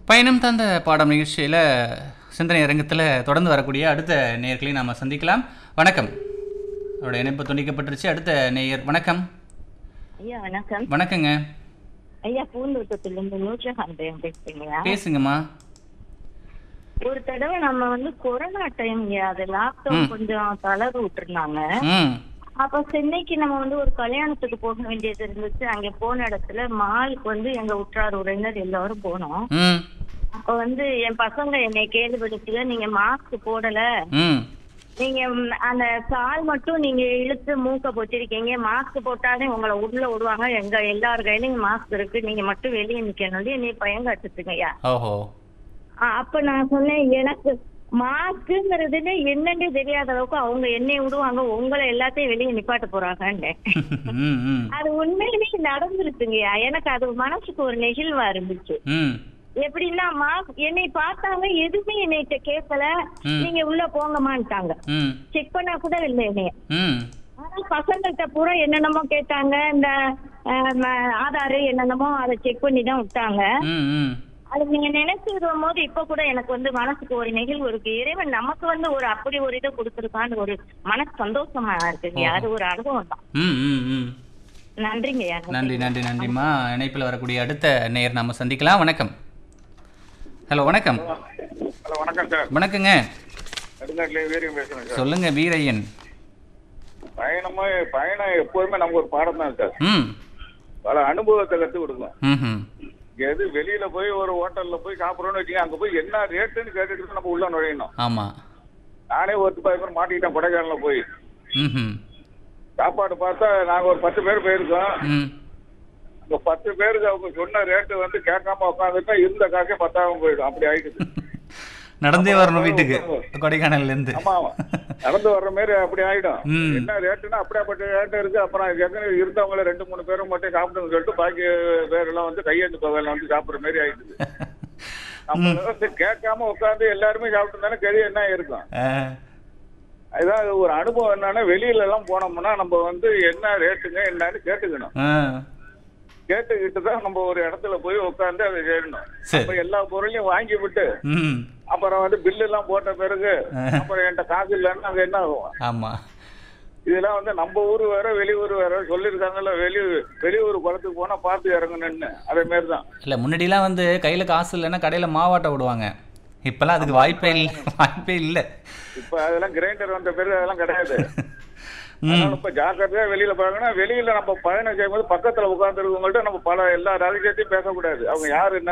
பயணம் தந்த பாடம் நிகழ்ச்சியில் சிந்தனை அரங்கத்தில் தொடர்ந்து வரக்கூடிய அடுத்த நேயர்களை நாம் சந்திக்கலாம் வணக்கம் அவருடைய இணைப்பு துண்டிக்கப்பட்டுருச்சு அடுத்த நேயர் வணக்கம் ஐயா வணக்கம் வணக்கங்க ஐயா பூந்தோட்டத்துல இருந்து நூற்றகான் பையன் பேசுறீங்களா பேசுங்கம்மா ஒரு தடவை நம்ம வந்து கொரோனா டைம் அது லாக்டவுன் கொஞ்சம் தளர்வு விட்டுருந்தாங்க ம் அப்ப சென்னைக்கு நம்ம வந்து ஒரு கல்யாணத்துக்கு போக வேண்டியது இருந்துச்சு அங்க போன இடத்துல மாலுக்கு வந்து எங்க உற்றார் உறவினர் எல்லாரும் போனோம் ம் அப்ப வந்து என் பசங்க என்னை கேள்விப்படுத்தில நீங்க மாஸ்க் போடல ம் நீங்க ம், அந்த கால் மட்டும் நீங்க இழுத்து மூக்க பொத்திருக்கீங்க மாஸ்க் போட்டாலே உங்களை உள்ள விடுவாங்க எங்க எல்லார் கையிலயும் மாஸ்க் இருக்கு நீங்க மட்டும் வெளியே நிக்கணும் என்னை பயங்காட்டுச்சுங்கய்யா ஓஹோ ஆ, அப்ப நான் சொன்னேன் எனக்கு மாஸ்க்குங்கிறதுன்னு என்னன்னு தெரியாத அளவுக்கு அவங்க என்னைய விடுவாங்க உங்களை எல்லாத்தையும் வெளியே நிப்பாட்ட போறாங்கன்னு ம் ம் அது உண்மையிலேயே நடந்துருச்சுங்கய்யா எனக்கு அது மனசுக்கு ஒரு நெகிழ்வா இருந்துச்சு ம் எப்படின்னா மாஸ்க் என்னை பார்த்தாங்க எதுவுமே என்னைட்ட கேட்கல ம். நீங்க உள்ள போங்கம்மான்ட்டாங்க ம் செக் பண்ணா கூட இல்லை என்னைய ம் ஆனா பசங்கள்கிட்ட பூரா என்னென்னமோ கேட்டாங்க இந்த அஹ், ம- ஆதார் என்னென்னமோ அதை செக் பண்ணி தான் விட்டாங்க ம் ம் அது நீங்க நினைச்சிருக்கும் போது இப்ப கூட எனக்கு வந்து மனசுக்கு ஒரு நெகிழ்வு இருக்கு இறைவன் நமக்கு வந்து ஒரு அப்படி ஒரு இதை கொடுத்துருக்கான்னு ஒரு மனசு சந்தோஷமா இருக்குங்க அது ஒரு அனுபவம் தான் ம் ம் ம் நன்றிங்கய்யா நன்றி நன்றி நன்றிம்மா இணைப்பில் வரக்கூடிய அடுத்த நேயர் நாம சந்திக்கலாம் வணக்கம் ஹலோ வணக்கம் ஹலோ வணக்கம் சார் வணக்கங்க நெடுங்காட்டிலே வீரியம் பேசுறேன் சார் சொல்லுங்க வீரையன் பயணமா பயணம் எப்போதுமே நமக்கு ஒரு பாடம் தான் சார் ம் பல அனுபவத்தை கற்றுக் கொடுக்கும் ம் எது வெளியில போய் ஒரு ஹோட்டல்ல போய் சாப்பிட்றோம்னு வச்சுக்கோங்க அங்க போய் என்ன ரேட்டுன்னு கேட்டுட்டு நம்ம உள்ள நுழையணும் ஆமாம் நானே ஒரு பத்து பேர் மாட்டிக்கிட்டேன் கொடைக்கானல போய் ம் சாப்பாடு பார்த்தா நாங்க ஒரு பத்து பேர் போயிருக்கோம் ம் அந்த பத்து பேருக்கு அவங்க சொன்ன ரேட்டு வந்து கேட்காம உட்காந்துட்டா இருந்த காக்கே பத்தாம போயிடும் அப்படி ஆயிடுது நடந்தே வரணும் வீட்டுக்கு கொடைக்கானல்ல இருந்து ஆமா ஆமா நடந்து வர்ற மாதிரி அப்படி ஆயிடும் ம். என்ன ரேட்டுன்னா அப்படியாப்பட்ட ரேட்டு இருக்கு அப்புறம் ஏற்கனவே இருந்தவங்கள ரெண்டு மூணு பேரும் மட்டும் சாப்பிட்டுன்னு சொல்லிட்டு பாக்கி பேரெல்லாம் வந்து கையெழுத்து கோவையில வந்து சாப்பிடுற மாதிரி ஆயிடுது நம்ம வந்து கேட்காம உட்காந்து எல்லாருமே சாப்பிட்டு தானே கறி என்ன இருக்கும் ஆ, அதுதான் இது ஒரு அனுபவம் என்னன்னா வெளியில எல்லாம் போனோம்னா நம்ம வந்து என்ன ரேட்டுங்க என்னன்னு கேட்டுக்கணும் ஆ, கேட்டுக்கிட்டு தான் நம்ம ஒரு இடத்துல போய் உட்காந்து அதை செய்யணும் சரி. அப்ப எல்லா பொருளையும் வாங்கி விட்டு ம் அப்புறம் வந்து பில்லு எல்லாம் போட்ட பிறகு அப்புறம் என்கிட்ட காசு இல்லைன்னா அங்க என்ன ஆகும் ஆமாம் இதெல்லாம் வந்து நம்ம ஊர் வேற வெளியூர் வேற சொல்லியிருக்காங்கல்ல வெளி வெளியூர் குளத்துக்கு போனா பார்த்து இறங்கணும்னு அதே மாதிரி தான் இல்லை முன்னாடிலாம் வந்து கையில் காசு இல்லைன்னா கடையில் மாவாட்ட விடுவாங்க இப்போல்லாம் அதுக்கு வாய்ப்பே இல்லை வாய்ப்பே இல்லை இப்ப அதெல்லாம் கிரைண்டர் வந்த பிறகு அதெல்லாம் கிடையாது அதனால இப்ப ஜாக்கிரதையா வெளியில போறாங்கன்னா வெளியில நம்ம பயணம் செய்யும்போது பக்கத்துல உட்கார்ந்து இருக்கவங்கள்ட்ட நம்ம பல எல்லா ரகசியத்தையும் பேசக்கூடாது அவங்க யாரு என்ன